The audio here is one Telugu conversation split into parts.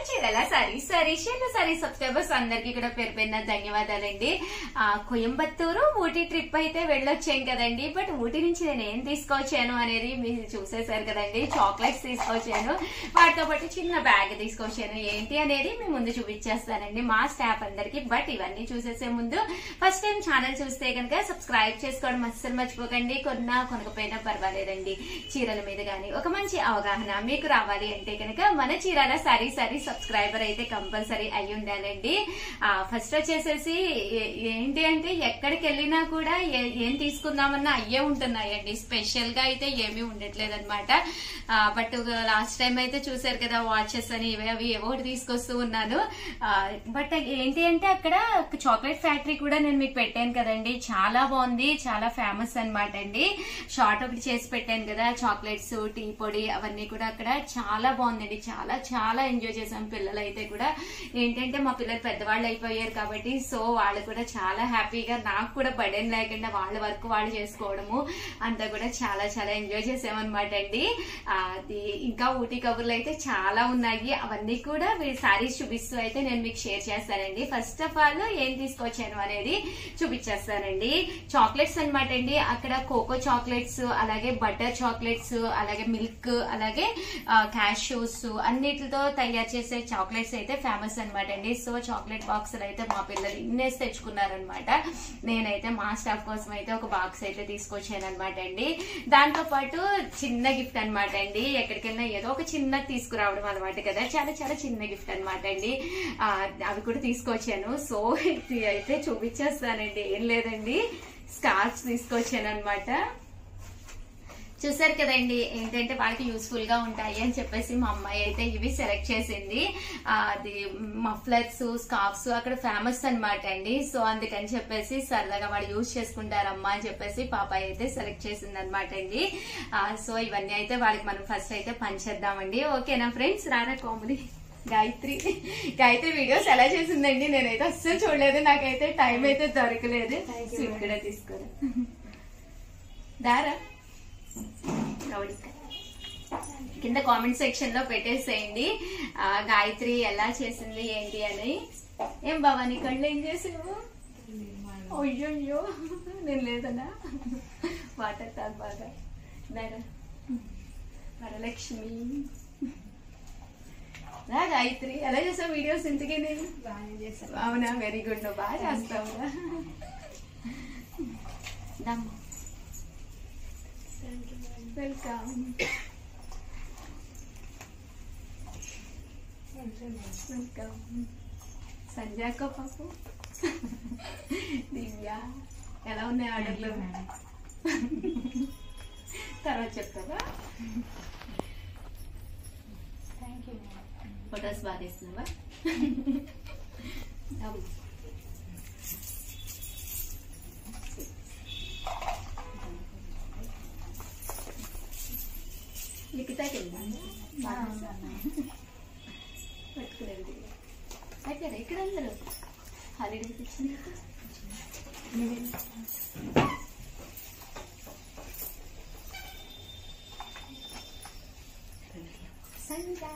చీరల సారీ సారీ చీరల సారీ సబ్స్క్రైబర్స్ అందరికి కూడా పేరు పేరున ధన్యవాదాలండి ఆ, కోయంబత్తూరు ఊటీ ట్రిప్ అయితే వెళ్ళొచ్చాం కదండి బట్ ఊటీ నుంచి నేను ఏం తీసుకొచ్చాను అనేది మీరు చూసేశారు కదండి చాక్లెట్స్ తీసుకొచ్చాను వాటితో పాటు చిన్న బ్యాగ్ తీసుకొచ్చాను ఏంటి అనేది మీ ముందు చూపించేస్తానండి మా స్టాఫ్ అందరికి బట్ ఇవన్నీ చూసేసే ముందు ఫస్ట్ టైం ఛానల్ చూస్తే కనుక సబ్స్క్రైబ్ చేసుకోవడం అస్సలు మర్చిపోకండి కొన్నా కొనకపోయినా పర్వాలేదండి చీరల మీద గానీ ఒక మంచి అవగాహన మీకు రావాలి అంటే కనుక మన చీరాల సారీ సారీ సబ్స్క్రైబర్ అయితే కంపల్సరీ అయి ఉండాలండి ఆ ఫస్ట్ వచ్చేసేసి ఏ- ఏంటి అంటే ఎక్కడికి వెళ్ళినా కూడా ఏ- ఏం తీసుకుందామన్నా అయ్యే ఉంటున్నాయండి స్పెషల్ గా అయితే ఏమీ ఉండట్లేదు అనమాట బట్ లాస్ట్ టైం అయితే చూసారు కదా వాచెస్ అని ఇవి అవి ఏవో ఒకటి తీసుకొస్తూ ఉన్నాను బట్ ఏంటి అంటే అక్కడ చాక్లెట్ ఫ్యాక్టరీ కూడా నేను మీకు పెట్టాను కదండి చాలా బాగుంది చాలా ఫేమస్ అన్నమాట అండి షార్ట్ ఒకటి చేసి పెట్టాను కదా చాక్లెట్స్ టీ పొడి అవన్నీ కూడా అక్కడ చాలా బాగుందండి చాలా చాలా ఎంజాయ్ చేసాం పిల్లలు అయితే కూడా ఏంటంటే మా పిల్లలు పెద్దవాళ్ళు అయిపోయారు కాబట్టి సో వాళ్ళు కూడా చాలా హ్యాపీగా నాకు కూడా బడెన్ లేకుండా వాళ్ళ వర్క్ వాళ్ళు చేసుకోవడము అంతా కూడా చాలా చాలా ఎంజాయ్ చేసామన్నమాట అండి ఆ, అది ఇంకా ఊటీ కబుర్లు అయితే చాలా ఉన్నాయి అవన్నీ కూడా మీరు సారీస్ చూపిస్తూ అయితే నేను మీకు షేర్ చేస్తానండి ఫస్ట్ ఆఫ్ ఆల్ ఏం తీసుకొచ్చాను అనేది చూపించేస్తానండి చాక్లెట్స్ అన్నమాట అండి అక్కడ కోకో చాక్లెట్స్ అలాగే బటర్ చాక్లెట్స్ అలాగే మిల్క్ అలాగే క్యాష్యూస్ అన్నిటితో తయారు చేసే చాక్లెట్స్ అయితే ఫేమస్ అన్నమాట అండి సో చాక్లెట్ బాక్స్ అయితే మా పిల్లలు ఇన్నేసి తెచ్చుకున్నారనమాట నేనైతే మా స్టాఫ్ కోసం అయితే ఒక బాక్స్ అయితే తీసుకొచ్చాను అనమాట అండి దాంతో పాటు చిన్న గిఫ్ట్ అన్నమాట అండి ఎక్కడికైనా ఏదో ఒక చిన్న తీసుకురావడం అనమాట కదా చాలా చాలా చిన్న గిఫ్ట్ అన్నమాట అండి ఆ, అవి కూడా తీసుకొచ్చాను సో ఇది అయితే చూపించేస్తానండి ఏం లేదండి స్కార్ఫ్ తీసుకొచ్చాను అనమాట చూసారు కదండి ఏంటంటే వాళ్ళకి యూస్ఫుల్ గా ఉంటాయి అని చెప్పేసి మా అమ్మాయి అయితే ఇవి సెలెక్ట్ చేసింది ఆ, అది మఫ్లర్స్ స్కార్ఫ్స్ అక్కడ ఫేమస్ అన్నమాట అండి సో అందుకని చెప్పేసి సరదాగా వాళ్ళు యూజ్ చేసుకుంటారమ్మా అని చెప్పేసి పాపాయి అయితే సెలెక్ట్ చేసింది అనమాట అండి ఆ, సో ఇవన్నీ అయితే వాళ్ళకి మనం ఫస్ట్ అయితే పంచేద్దామండి ఓకేనా ఫ్రెండ్స్ రారా కామెడీ గాయత్రి గాయత్రి వీడియోస్ ఎలా చేసిందండి నేనైతే అస్సలు చూడలేదు నాకైతే టైం అయితే దొరకలేదు స్వీట్ కూడా తీసుకోరా దారా గౌడిక కింద కామెంట్ సెక్షన్ లో పెట్టేసేయండి ఆ, గాయత్రి ఎలా చేసింది ఏంటి అని ఏం బావా నీ కళ్ళు ఏం చేసావు అయ్యో నేను లేదన్నా వాటర్ తాగు బాగా దారా వరలక్ష్మి రా గాయత్రి ఎలా చేసావు వీడియోస్ ఇంతకీ నేను అవునా వెరీ గుడ్ నువ్వు బాగా చేస్తావు దమ్ వెల్కమ్ వెల్కమ్ సంజాక పాపు దివ్య ఎలా ఉన్నాయి ఆర్డర్లు తర్వాత చెప్తావా ఫొటోస్ బాగా తీస్తున్నావా దమ్. లిఖితాకి వెళ్ళాను పట్టుకురండి అయిపోయారా ఇక్కడ అందరూ హాలిడేస్ ఇచ్చింది సంజా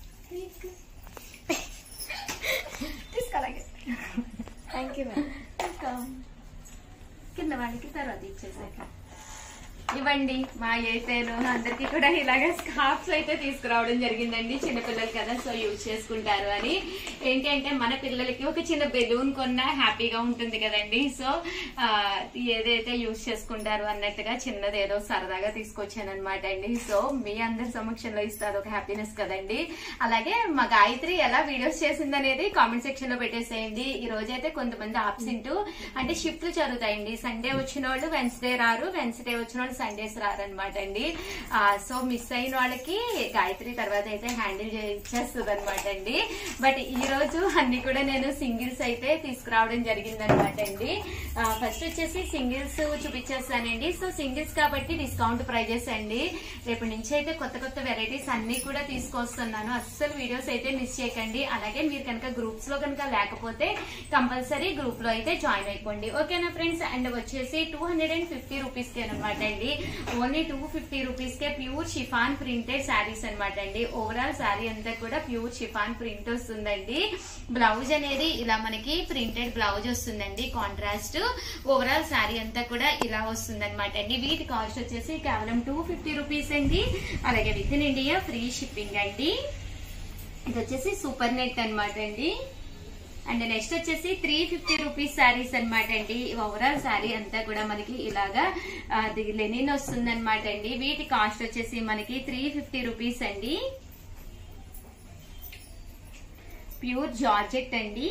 తీసుకోలాగే థ్యాంక్ యూ మేడం వెల్కమ్ కింద వాళ్ళకి తర్వాత ఇచ్చేసాక ఇవ్వండి మా అయితేను అందరికి కూడా ఇలాగ స్కార్ఫ్స్ అయితే తీసుకురావడం జరిగిందండి చిన్నపిల్లలు కదా సో యూజ్ చేసుకుంటారు అని ఏంటి అంటే మన పిల్లలకి ఒక చిన్న బెలూన్ కొన్నా హ్యాపీగా ఉంటుంది కదండి సో ఆ, ఏదైతే యూజ్ చేసుకుంటారు అన్నట్టుగా చిన్నది ఏదో సరదాగా తీసుకొచ్చాను అనమాట అండి సో మీ అందరి సమక్షంలో ఇస్తారు ఒక హ్యాపీనెస్ కదండి అలాగే మా గాయత్రి ఎలా వీడియోస్ చేసింది అనేది కామెంట్ సెక్షన్ లో పెట్టేసేయండి ఈ రోజు అయితే కొంతమంది ఆబ్సెంట్ అంటే షిఫ్ట్లు జరుగుతాయండి సండే వచ్చిన వాళ్ళు వెన్స్డే రారు వెన్స్డే వచ్చిన వాళ్ళు సండేస్ రారు అనమాట అండి ఆ, సో మిస్ అయిన వాళ్ళకి గాయత్రి తర్వాత అయితే హ్యాండిల్ చేస్తుంది అనమాట అండి బట్ ఈ రోజు అన్ని కూడా నేను సింగిల్స్ అయితే తీసుకురావడం జరిగింది అనమాట అండి ఫస్ట్ వచ్చేసి సింగిల్స్ చూపించేస్తానండి సో సింగిల్స్ కాబట్టి డిస్కౌంట్ ప్రైజెస్ అండి రేపటి నుంచి అయితే కొత్త కొత్త వెరైటీస్ అన్ని కూడా తీసుకొస్తున్నాను అస్సలు వీడియోస్ అయితే మిస్ చేయకండి అలాగే మీరు కనుక గ్రూప్స్ లో కనుక లేకపోతే కంపల్సరీ గ్రూప్ లో అయితే జాయిన్ అయిపోండి ఓకేనా ఫ్రెండ్స్ అండ్ వచ్చేసి two hundred and fifty rupees కి అనమాట అండి ఓన్లీ టూ ఫిఫ్టీ రూపీస్ కే ప్యూర్ షిఫాన్ ప్రింటెడ్ శారీస్ అనమాట అండి ఓవరాల్ శారీ అంతా కూడా ప్యూర్ షిఫాన్ ప్రింట్ వస్తుందండి బ్లౌజ్ అనేది ఇలా మనకి ప్రింటెడ్ బ్లౌజ్ వస్తుందండి కాంట్రాస్ట్ ఓవరాల్ శారీ అంతా కూడా ఇలా వస్తుంది అనమాట అండి వీటి కాస్ట్ వచ్చేసి కేవలం టూ ఫిఫ్టీ రూపీస్ అండి అలాగే within India free shipping అండి ఇది వచ్చేసి సూపర్ నెట్ అనమాట అండి అండ్ నెక్స్ట్ వచ్చేసి త్రీ ఫిఫ్టీ రూపీస్ శారీస్ అనమాట అండి ఓవరాల్ శారీ అంతా కూడా మనకి ఇలాగా అది లెనిన్ వస్తుంది అనమాట అండి వీటి కాస్ట్ వచ్చేసి మనకి త్రీ ఫిఫ్టీ రూపీస్ అండి ప్యూర్ జార్జెట్ అండి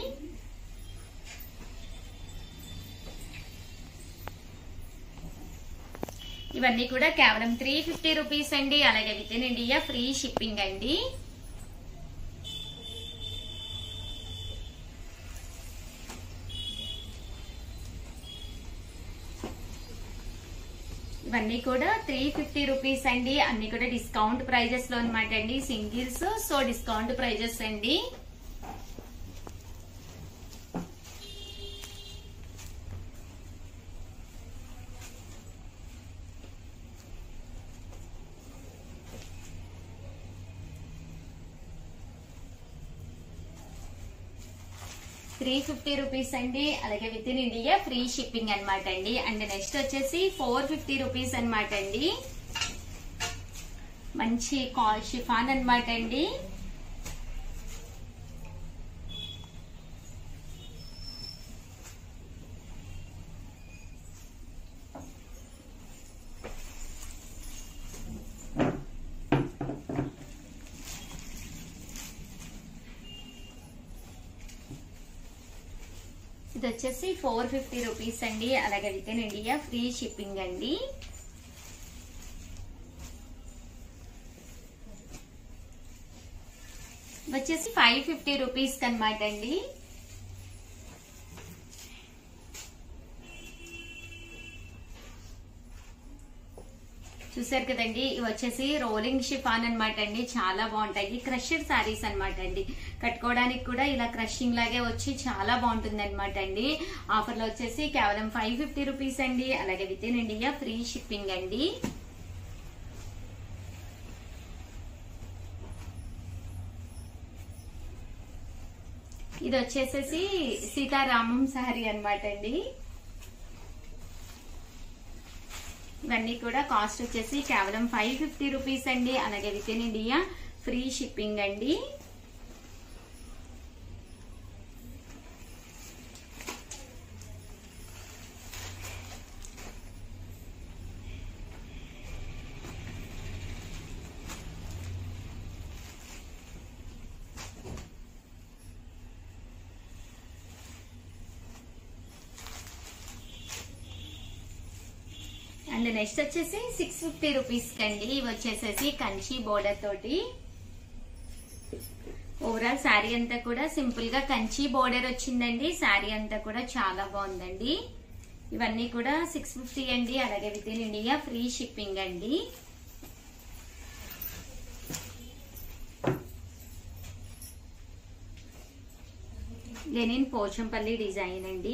ఇవన్నీ కూడా కేవలం త్రీ ఫిఫ్టీ రూపీస్ అండి అలాగే within India free shipping అండి ఇవన్నీ కూడా త్రీ ఫిఫ్టీ రూపీస్ అండి అన్ని కూడా డిస్కౌంట్ ప్రైజెస్ లో అనమాట అండి సింగిల్స్ సో డిస్కౌంట్ ప్రైజెస్ అండి త్రీ ఫిఫ్టీ రూపీస్ అండి అలాగే within India free shipping అనమాట అండి అండ్ నెక్స్ట్ వచ్చేసి ఫోర్ ఫిఫ్టీ రూపీస్ అనమాట అండి మంచి కాల్ షిఫాన్ అనమాట అండి ఇది వచ్చేసి ఫోర్ ఫిఫ్టీ రూపీస్ అండి అలాగే within India free shipping అండి వచ్చేసి ఫైవ్ ఫిఫ్టీ రూపీస్ అనమాట అండి చూసారు కదండి ఇవి వచ్చేసి రోలింగ్ షిఫాన్ అనమాట అండి చాలా బాగుంటాయి క్రషర్ శారీస్ అనమాట అండి కట్టుకోవడానికి కూడా ఇలా క్రషింగ్ లాగే వచ్చి చాలా బాగుంటుంది అనమాట అండి ఆఫర్ లో వచ్చేసి కేవలం ఫైవ్ ఫిఫ్టీ రూపీస్ అండి అలాగే within India free shipping అండి ఇది వచ్చేసేసి సీతారామం శారీ అనమాట అండి ఇవన్నీ కూడా కాస్ట్ వచ్చేసి కేవలం ఫైవ్ ఫిఫ్టీ రూపీస్ అండి అలాగే within India free shipping అండి అండ్ నెక్స్ట్ వచ్చేసి సిక్స్ ఫిఫ్టీ రూపీస్ కండి ఇవి వచ్చేసేసి కంచి బోర్డర్ తోటి ఓవరాల్ శారీ అంతా కూడా సింపుల్ గా కంచి బోర్డర్ వచ్చిందండి శారీ అంతా కూడా చాలా బాగుందండి ఇవన్నీ కూడా సిక్స్ ఫిఫ్టీ అండి అలాగే within India free shipping అండి లెనిన్ పోచంపల్లి డిజైన్ అండి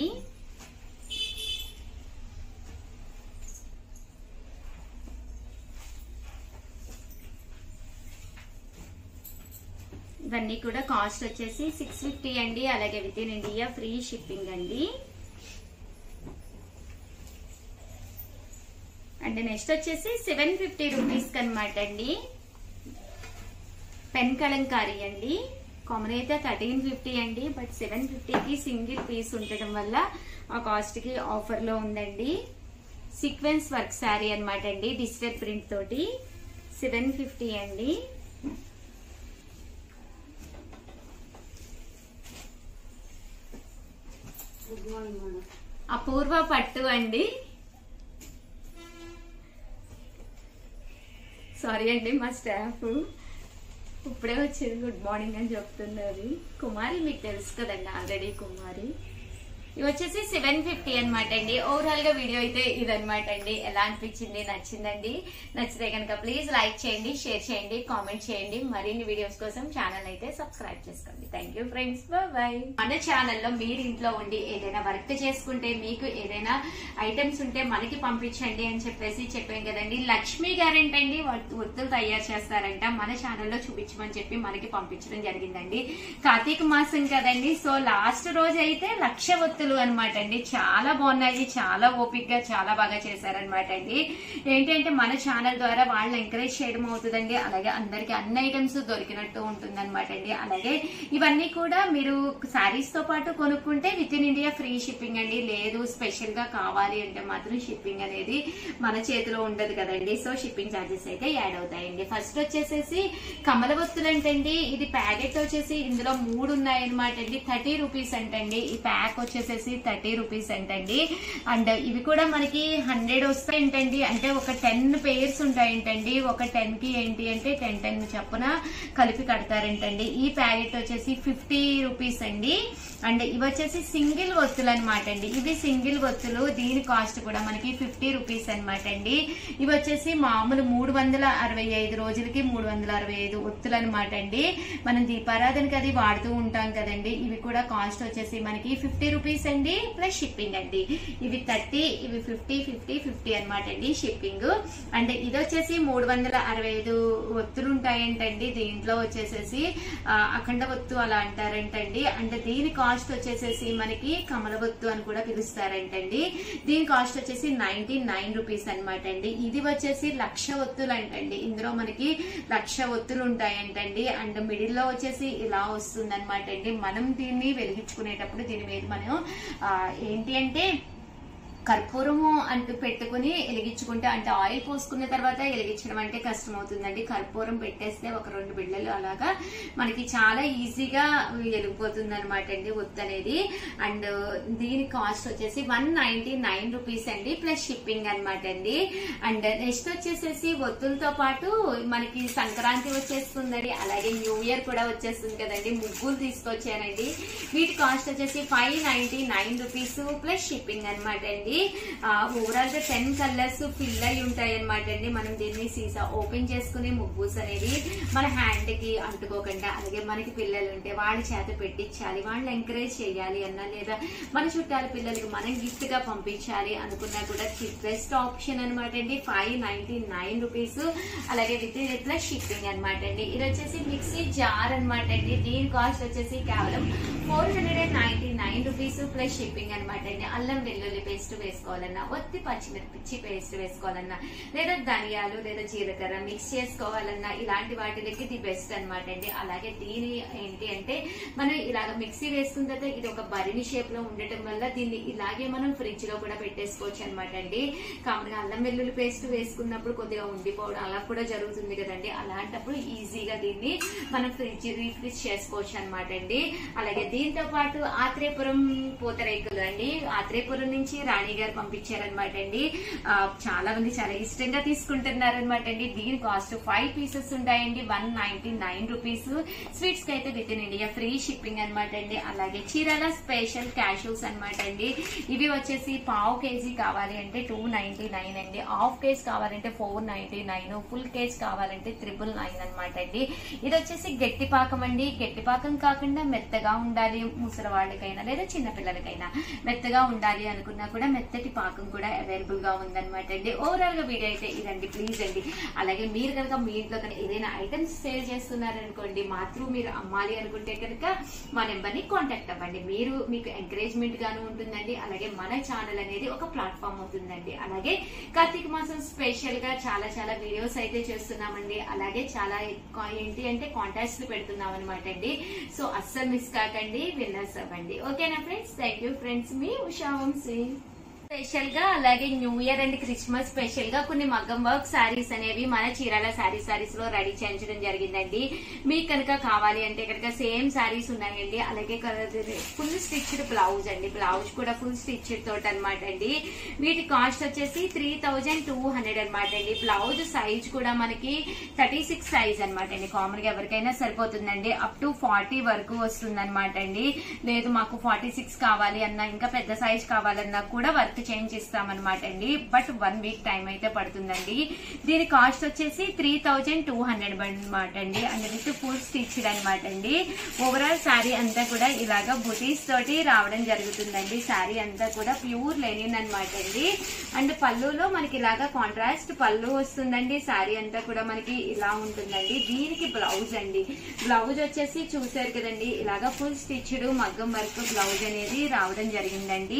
ఇవన్నీ కూడా కాస్ట్ వచ్చేసి సిక్స్ ఫిఫ్టీ అండి అలాగే within India free shipping అండి అండ్ నెక్స్ట్ వచ్చేసి సెవెన్ ఫిఫ్టీ రూపీస్ అనమాట అండి పెన్ కలంకారీ అండి కామన్ అయితే థర్టీన్ ఫిఫ్టీ అండి బట్ సెవెన్ ఫిఫ్టీకి సింగిల్ పీస్ ఉండటం వల్ల ఆ కాస్ట్ కి ఆఫర్ లో ఉందండి సీక్వెన్స్ వర్క్ శారీ అనమాట అండి డిజిటల్ ప్రింట్ తోటి సెవెన్ ఫిఫ్టీ అండి అపూర్వ పట్టు అండి సారీ అండి మా స్టాఫ్ ఇప్పుడే వచ్చింది గుడ్ మార్నింగ్ అని చెప్తున్నది కుమారి మీకు తెలుసు కదండి ఆల్రెడీ కుమారి ఇవి వచ్చేసి సెవెన్ ఫిఫ్టీ అనమాట అండి ఓవరాల్ గా వీడియో అయితే ఇదనమాట అండి ఎలా అనిపించింది నచ్చిందండి నచ్చితే కనుక ప్లీజ్ లైక్ చేయండి షేర్ చేయండి కామెంట్ చేయండి మరిన్ని వీడియోస్ కోసం ఛానల్ అయితే సబ్స్క్రైబ్ చేసుకోండి థ్యాంక్ యూ ఫ్రెండ్స్ బాయ్ మన ఛానల్లో మీరు ఇంట్లో ఉండి ఏదైనా వర్క్ చేసుకుంటే మీకు ఏదైనా ఐటమ్స్ ఉంటే మనకి పంపించండి అని చెప్పేసి చెప్పాం కదండి లక్ష్మి గారేంటండి ఒత్తులు తయారు చేస్తారంట మన ఛానల్లో చూపించమని చెప్పి మనకి పంపించడం జరిగిందండి కార్తీక మాసం కదండి సో లాస్ట్ రోజు అయితే లక్ష ఒత్తులు అనమాట అండి చాలా బాగున్నాయి చాలా ఓపిక్ గా చాలా బాగా చేశారనమాట అండి ఏంటంటే మన ఛానల్ ద్వారా వాళ్ళని ఎంకరేజ్ చేయడం అవుతుందండి అలాగే అందరికి అన్ని ఐటమ్స్ దొరికినట్టు ఉంటుంది అనమాట అండి అలాగే ఇవన్నీ కూడా మీరు శారీస్ తో పాటు కొనుక్కుంటే within India free shipping అండి లేదు స్పెషల్ గా కావాలి అంటే మాత్రం షిప్పింగ్ అనేది మన చేతిలో ఉండదు కదండి సో షిప్పింగ్ ఛార్జెస్ అయితే యాడ్ అవుతాయండి ఫస్ట్ వచ్చేసేసి కమల ఒత్తులు అంటండి ఇది ప్యాకెట్ వచ్చేసి ఇందులో మూడు ఉన్నాయన్నమాట అండి థర్టీ రూపీస్ అంటండి ఈ ప్యాక్ వచ్చేసేసి థర్టీ రూపీస్ అంటండి అండ్ ఇవి కూడా మనకి హండ్రెడ్ వస్తాయంటండి అంటే ఒక టెన్ పేర్స్ ఉంటాయంటండి ఒక టెన్ కి ఏంటి అంటే టెన్ టెన్ చప్పున కలిపి కడతారంటండి ఈ ప్యాకెట్ వచ్చేసి ఫిఫ్టీ రూపీస్ అండి అండ్ ఇవి వచ్చేసి సింగిల్ ఒత్తులు అనమాట అండి ఇవి సింగిల్ ఒత్తులు దీని కాస్ట్ కూడా మనకి ఫిఫ్టీ రూపీస్ అనమాట అండి ఇవి వచ్చేసి మామూలు మూడు వందల అరవై ఐదు రోజులకి మూడు వందల అరవై ఐదు ఒత్తులు అనమాట అండి మనం దీపారాధనకి అది వాడుతూ ఉంటాం కదండి ఇవి కూడా కాస్ట్ వచ్చేసి మనకి ఫిఫ్టీ రూపీస్ అండి ప్లస్ షిప్పింగ్ అండి ఇవి థర్టీ ఇవి ఫిఫ్టీ ఫిఫ్టీ ఫిఫ్టీ అనమాట అండి షిప్పింగ్ అండ్ ఇది వచ్చేసి మూడు వందల అరవై ఐదు ఒత్తులు ఉంటాయంటండి దీంట్లో వచ్చేసేసి ఆ, అఖండ ఒత్తు అలా అంటారంటండి అంటే దీని కాస్ట్ వచ్చేసేసి మనకి కమల ఒత్తు అని కూడా పిలుస్తారంటండి దీని కాస్ట్ వచ్చేసి నైన్టీ నైన్ రూపీస్ అనమాట అండి ఇది వచ్చేసి లక్ష ఒత్తులు అంటండి ఇందులో మనకి లక్ష ఒత్తులు ఉంటాయంటండి అండ్ మిడిల్ లో వచ్చేసి ఇలా వస్తుంది అనమాట అండి మనం దీన్ని వెలిగించుకునేటప్పుడు దీని మీద మనం ఆ, ఏంటి అంటే కర్పూరము అంటూ పెట్టుకుని వెలిగించుకుంటే అంటే ఆయిల్ పోసుకున్న తర్వాత వెలిగించడం అంటే కష్టం అవుతుందండి కర్పూరం పెట్టేస్తే ఒక రెండు బిళ్ళలు అలాగా మనకి చాలా ఈజీగా వెలిగిపోతుంది అనమాట అండి ఒత్తు అనేది అండ్ దీని కాస్ట్ వచ్చేసి వన్ నైన్టీ నైన్ రూపీస్ అండి ప్లస్ షిప్పింగ్ అనమాట అండి అండ్ నెక్స్ట్ వచ్చేసేసి ఒత్తులతో పాటు మనకి సంక్రాంతి వచ్చేస్తుందండి అలాగే న్యూ ఇయర్ కూడా వచ్చేస్తుంది కదండి ముగ్గులు తీసుకొచ్చానండి వీటి కాస్ట్ వచ్చేసి five ninety nine rupees plus shipping అనమాట అండి ఓవరాల్ గా టెన్ కలర్స్ ఫిల్ అయి ఉంటాయి అనమాట అండి మనం దీన్ని సీసా ఓపెన్ చేసుకుని ముగ్గుస్ అనేది మన హ్యాండ్ కి అంటుకోకుండా అలాగే మనకి పిల్లలు ఉంటే వాళ్ళ చేత పెట్టించాలి వాళ్ళని ఎంకరేజ్ చేయాలి అన్నా లేదా మన చుట్టాల పిల్లలకి మనం గిఫ్ట్ గా పంపించాలి అనుకున్నా కూడా బెస్ట్ ఆప్షన్ అనమాట అండి ఫైవ్ నైన్టీ నైన్ రూపీస్ అలాగే విత్ ప్లస్ షిప్పింగ్ అనమాట అండి ఇది వచ్చేసి మిక్సీ జార్ అనమాట అండి దీని కాస్ట్ వచ్చేసి కేవలం four hundred and ninety nine rupees plus shipping అనమాట అండి అల్లం వెల్లుల్లి పేస్ట్ వేసుకోవాలన్నా ఒత్తి పచ్చిమిర్చి పేస్ట్ వేసుకోవాలన్నా లేదా ధనియాలు లేదా జీలకర్ర మిక్స్ చేసుకోవాలన్నా ఇలాంటి వాటికి ఇది బెస్ట్ అనమాట అండి అలాగే దీని ఏంటి అంటే మనం ఇలాగ మిక్సీ వేసుకున్న తర్వాత ఇది ఒక బరిని షేప్ లో ఉండటం వల్ల దీన్ని ఇలాగే మనం ఫ్రిడ్జ్ లో కూడా పెట్టేసుకోవచ్చు అనమాట అండి కామన్ గా అల్లం వెల్లుల్లి పేస్ట్ వేసుకున్నప్పుడు కొద్దిగా ఉండిపోవడం అలా కూడా జరుగుతుంది కదండి అలాంటప్పుడు ఈజీగా దీన్ని మనం ఫ్రిడ్జ్ రీఫ్రిజ్ చేసుకోవచ్చు అనమాట అండి అలాగే దీంతో పాటు ఆత్రేపురం పూతరేకులు అండి ఆత్రేపురం నుంచి రాణి గారు పంపించారనమాట అండి ఆ, చాలా మంది చాలా ఇష్టంగా తీసుకుంటున్నారు అనమాట అండి దీని కాస్ట్ ఫైవ్ పీసెస్ ఉంటాయండి one ninety nine rupees sweets కి అయితే within India free shipping అనమాట అండి అలాగే చీరాల స్పెషల్ క్యాషూస్ అనమాట అండి ఇవి వచ్చేసి పావు కేజీ కావాలి అంటే టూ నైన్టీ నైన్ అండి హాఫ్ కేజ్ కావాలంటే four ninety nine full KG కావాలంటే త్రిబుల్ నైన్ అనమాట అండి ఇది వచ్చేసి గట్టి పాకం అండి గట్టి పాకం కాకుండా మెత్తగా ఉండాలి ముసలి వాళ్ళకైనా లేదా చిన్న పిల్లలకైనా మెత్తగా ఉండాలి అనుకున్నా కూడా మెత్తటి పాకం కూడా అవైలబుల్ గా ఉందన్నమాట అండి ఓవరాల్ గా వీడియో అయితే ఇదండి ప్లీజ్ అండి అలాగే మీరు కనుక మీ ఇంట్లో కనుక ఏదైనా ఐటమ్స్ సేల్ చేస్తున్నారనుకోండి మాత్రం మీరు అమ్మాలి అనుకుంటే కనుక మా నెంబర్ ని కాంటాక్ట్ అవ్వండి మీరు మీకు ఎంకరేజ్మెంట్ గాను ఉంటుందండి అలాగే మన ఛానల్ అనేది ఒక ప్లాట్ఫామ్ అవుతుందండి అలాగే కార్తీక మాసం స్పెషల్ గా చాలా చాలా వీడియోస్ అయితే చేస్తున్నామండి అలాగే చాలా ఎక్కువ ఏంటి అంటే కాంటాక్ట్స్ పెడుతున్నాం అనమాట అండి సో అస్సలు మిస్ కాకండి విన్నర్స్ అవ్వండి ఓకేనా ఫ్రెండ్స్ థ్యాంక్ యూ ఫ్రెండ్స్ మీ ఉషా వంశీ స్పెషల్ గా అలాగే new year and Christmas special గా కొన్ని మగ్గం వర్క్ శారీస్ అనేవి మన చీరాల శారీ శారీస్ లో రెడీ చేయించడం జరిగిందండి మీకు కనుక కావాలి అంటే కనుక సేమ్ శారీస్ ఉన్నాయండి అలాగే ఫుల్ స్టిచ్డ్ బ్లౌజ్ అండి బ్లౌజ్ కూడా ఫుల్ స్టిచ్డ్ తోటి అనమాట అండి వీటి కాస్ట్ వచ్చేసి త్రీ థౌజండ్ టూ హండ్రెడ్ అనమాట అండి బ్లౌజ్ సైజ్ కూడా మనకి థర్టీ సిక్స్ సైజ్ అనమాట అండి కామన్ గా ఎవరికైనా సరిపోతుందండి అప్ టు ఫార్టీ వరకు వస్తుంది అనమాట అండి లేదు మాకు ఫార్టీ సిక్స్ కావాలి అన్నా ఇంకా పెద్ద సైజ్ కావాలన్నా కూడా వర్క్ చేంజ్ ఇస్తామన్నమాట అండి బట్ వన్ వీక్ టైం అయితే పడుతుందండి దీని కాస్ట్ వచ్చేసి త్రీ థౌజండ్ టూ హండ్రెడ్ అనమాట అండి అండ్ విత్ ఫుల్ స్టిచ్డ్ అనమాట అండి ఓవరాల్ శారీ అంతా కూడా ఇలాగా బుటీస్ తోటి రావడం జరుగుతుందండి శారీ అంతా కూడా ప్యూర్ లెనిన్ అనమాట అండి అండ్ పళ్ళులో మనకి ఇలాగా కాంట్రాస్ట్ పళ్ళు వస్తుందండి శారీ అంతా కూడా మనకి ఇలా ఉంటుందండి దీనికి బ్లౌజ్ అండి బ్లౌజ్ వచ్చేసి చూసారు కదండి ఇలాగా ఫుల్ స్టిచ్డ్ మగ్గం వర్క్ బ్లౌజ్ అనేది రావడం జరిగిందండి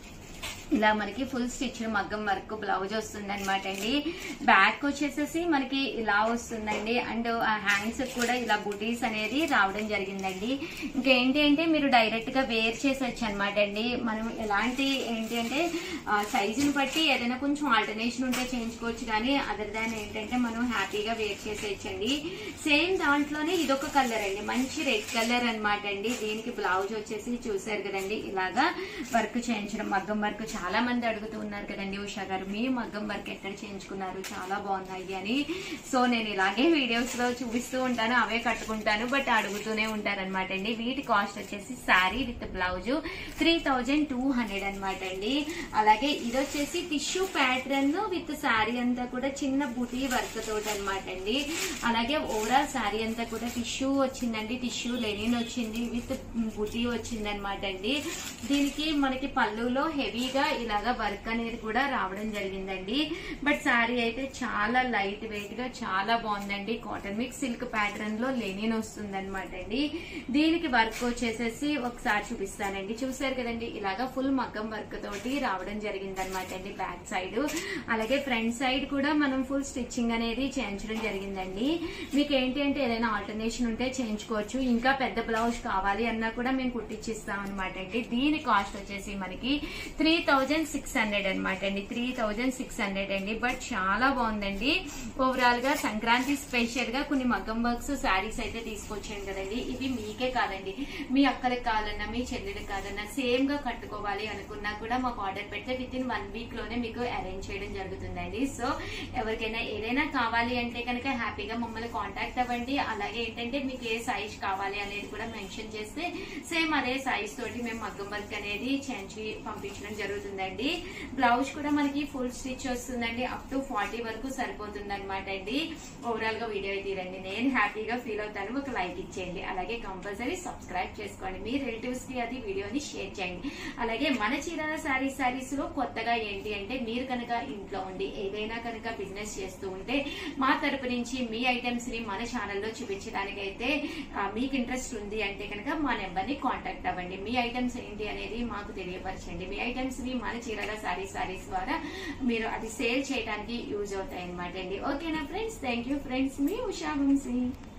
ఇలా మనకి ఫుల్ స్టిచ్ మగ్గం వర్క్ బ్లౌజ్ వస్తుంది అనమాట అండి బ్యాక్ వచ్చేసేసి మనకి ఇలా వస్తుందండి అండ్ హ్యాండ్స్ కూడా ఇలా బుటీస్ అనేది రావడం జరిగిందండి ఇంకేంటి అంటే మీరు డైరెక్ట్ గా వేర్ చేసొచ్చు అనమాట అండి మనం ఎలాంటి ఏంటి అంటే సైజుని బట్టి ఏదైనా కొంచెం ఆల్టర్నేషన్ ఉంటే చేయించుకోవచ్చు కానీ అదర్ దాన్ ఏంటంటే మనం హ్యాపీగా వేర్ చేసేయచ్చండి సేమ్ దాంట్లోనే ఇదొక కలర్ అండి మంచి రెడ్ కలర్ అనమాట అండి దీనికి బ్లౌజ్ వచ్చేసి చూసారు కదండి ఇలాగా వర్క్ చేయించడం మగ్గం వర్క్ చాలా మంది అడుగుతూ ఉన్నారు కదండి ఉషా గారు మీ మగ్గం వర్క్ ఎక్కడ చేయించుకున్నారు చాలా బాగున్నాయి అని సో నేను ఇలాగే వీడియోస్ లో చూపిస్తూ ఉంటాను అవే కట్టుకుంటాను బట్ అడుగుతూనే ఉంటారనమాట అండి వీటి కాస్ట్ వచ్చేసి sari with blouse three thousand two hundred అనమాట అండి అలాగే ఇది వచ్చేసి టిష్యూ ప్యాటర్న్ విత్ శారీ అంతా కూడా చిన్న బుటీ వర్క్ తోటి అనమాట అండి అలాగే ఓవరాల్ శారీ అంతా కూడా టిష్యూ వచ్చిందండి టిష్యూ లెనిన్ వచ్చింది విత్ బుటీ వచ్చింది అనమాట అండి దీనికి మనకి పళ్ళులో హెవీగా ఇలాగా వర్క్ అనేది కూడా రావడం జరిగిందండి బట్ శారీ అయితే చాలా లైట్ వెయిట్ గా చాలా బాగుందండి కాటన్ మిక్స్ సిల్క్ ప్యాటర్న్ లో లెనిన్ వస్తుంది అనమాట అండి దీనికి వర్క్ వచ్చేసేసి ఒకసారి చూపిస్తానండి చూసారు కదండి ఇలాగా ఫుల్ మగ్గం వర్క్ తోటి రావడం జరిగింది అనమాట అండి బ్యాక్ సైడ్ అలాగే ఫ్రంట్ సైడ్ కూడా మనం ఫుల్ స్టిచ్చింగ్ అనేది చేయించడం జరిగిందండి మీకు ఏంటి అంటే ఏదైనా ఆల్టర్నేషన్ ఉంటే చేయించుకోవచ్చు ఇంకా పెద్ద బ్లౌజ్ కావాలి అన్నా కూడా మేము కుట్టించిస్తాం అనమాట అండి దీని కాస్ట్ వచ్చేసి మనకి త్రీ థౌజండ్ సిక్స్ హండ్రెడ్ అనమాట అండి త్రీ థౌజండ్ సిక్స్ హండ్రెడ్ అండి బట్ చాలా బాగుందండి ఓవరాల్ గా సంక్రాంతి స్పెషల్ గా కొన్ని మగ్గం వర్క్స్ శారీస్ అయితే తీసుకొచ్చాను కదండి ఇవి మీకే కాదండి మీ అక్కలకు కాదన్నా మీ చెల్లెలకు కాదన్నా సేమ్ గా కట్టుకోవాలి అనుకున్నా కూడా మాకు ఆర్డర్ పెడితే విత్ ఇన్ వన్ వీక్ లోనే మీకు అరేంజ్ చేయడం జరుగుతుందండి సో ఎవరికైనా ఏదైనా కావాలి అంటే కనుక హ్యాపీగా మమ్మల్ని కాంటాక్ట్ అవ్వండి అలాగే ఏంటంటే మీకు ఏ సైజ్ కావాలి అనేది కూడా మెన్షన్ చేస్తే సేమ్ అదే సైజ్ తోటి మేము మగ్గం వర్క్ అనేది చేయించి పంపించడం జరుగుతుందండి బ్లౌజ్ కూడా మనకి ఫుల్ స్టిచ్ వస్తుందండి అప్ టు ఫార్టీ వరకు సరిపోతుంది అనమాట అండి ఓవరాల్ గా వీడియో తీరండి నేను హ్యాపీగా ఫీల్ అవుతాను ఒక లైక్ ఇచ్చేయండి అలాగే కంపల్సరీ సబ్స్క్రైబ్ చేసుకోండి మీ రిలేటివ్స్ కి అది వీడియోని షేర్ చేయండి అలాగే మన చీరాల శారీస్ శారీస్ లో కొత్తగా ఏంటి అంటే మీరు కనుక ఇంట్లో ఉండి ఏదైనా కనుక బిజినెస్ చేస్తూ ఉంటే మా తరపు నుంచి మీ ఐటమ్స్ ని మన ఛానల్లో చూపించడానికైతే ఆ, మీకు ఇంట్రెస్ట్ ఉంది అంటే కనుక మా నెంబర్ ని కాంటాక్ట్ అవ్వండి మీ ఐటమ్స్ ఏంటి అనేది మాకు తెలియపరచండి మీ ఐటమ్స్ ని మన చీరాల శారీస్ శారీస్ ద్వారా మీరు అది సేల్ చేయడానికి యూజ్ అవుతాయి అనమాట అండి ఓకేనా ఫ్రెండ్స్ థ్యాంక్ యూ ఫ్రెండ్స్ మీ ఉషా వంశీ